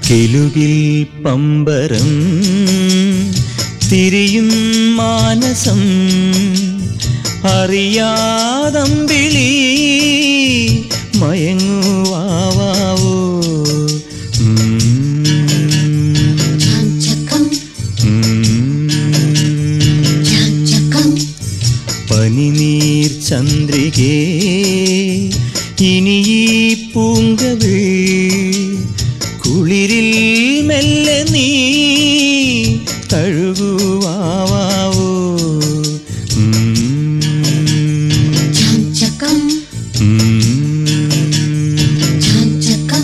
കിലുകിൽ പമ്പരം തിരിയും മാനസം അറിയാതമ്പിളി മയങ്ങുവാവോ ചാഞ്ചകം ചാഞ്ചകം പനിനീർ ചന്ദ്രികേ ഇനി ഈ പൂങ്കവിൾ കുളിരിൽ മെല്ലെ നീ തഴുകുവാവോ ചാഞ്ചകം ചാഞ്ചകം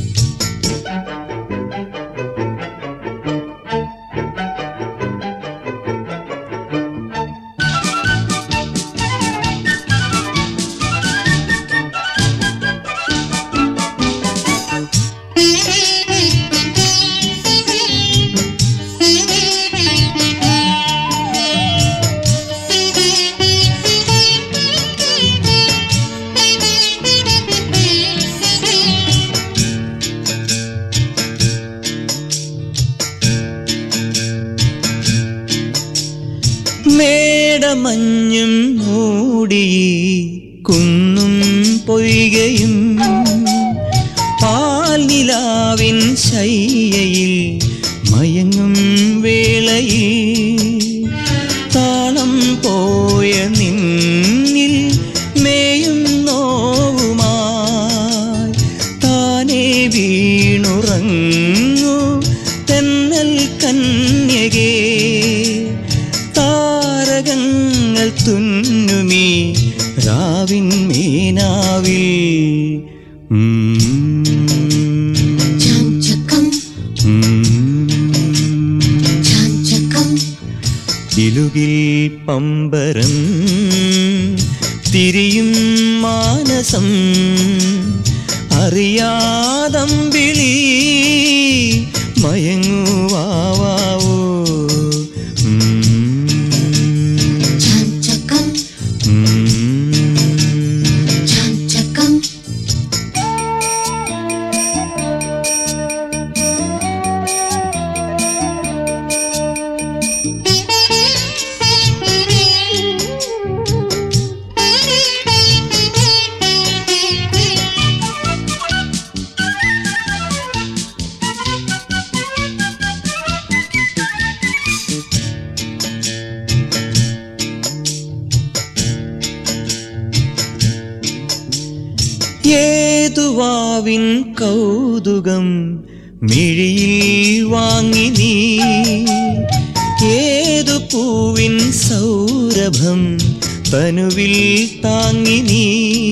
മേടമഞ്ഞും മൂടി കുന്നും പൊയ്കയും പാൽനിലാവിൻ ശയ്യയിൽ മയങ്ങും വേളയിൽ താളം പോയ നിന്നിൽ മേയും നോവുമായി താനേ വീണുറങ്ങു തെന്നൽ കന്യകേ താരകങ്ങൾ തുന്നുമീ രാവിൻ മീനാവിൽ ചാഞ്ചകം ചാഞ്ചകം കിലുകിൽ പമ്പരം തിരിയും മാനസം അറിയാതമ്പിളി മയങ്ങുവാവോ ചാഞ്ചകം ചാഞ്ചകം ഏതുവാവിൻ കൗതുകം മിഴിയിൽ വാങ്ങി നീ ഏതു പൂവിൻ സൗരഭം തനുവിൽ താങ്ങി നീ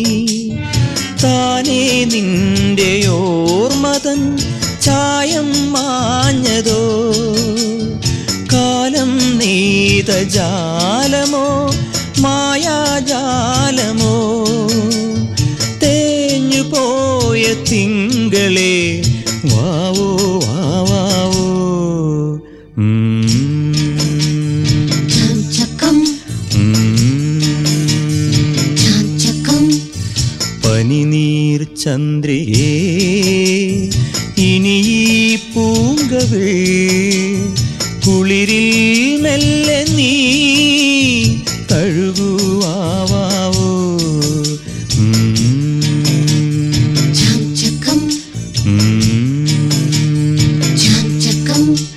താനേ നിന്റെ ഓർമ്മതൻ ചായം മാഞ്ഞതോ കാലം നെയ്ത ജാലമോ മായാജാലമോ തേഞ്ഞു പോയ തിങ്കളെ വാവോ വാവാവോ ചാഞ്ചകം ചാഞ്ചകം പനിനീർ ചന്ദ്രികേ ഇനി ഈ പൂങ്കവിൾ കുളിരിൽ മെല്ലെ നീ തഴുകുവാവോ ചാഞ്ചകം ചാഞ്ചകം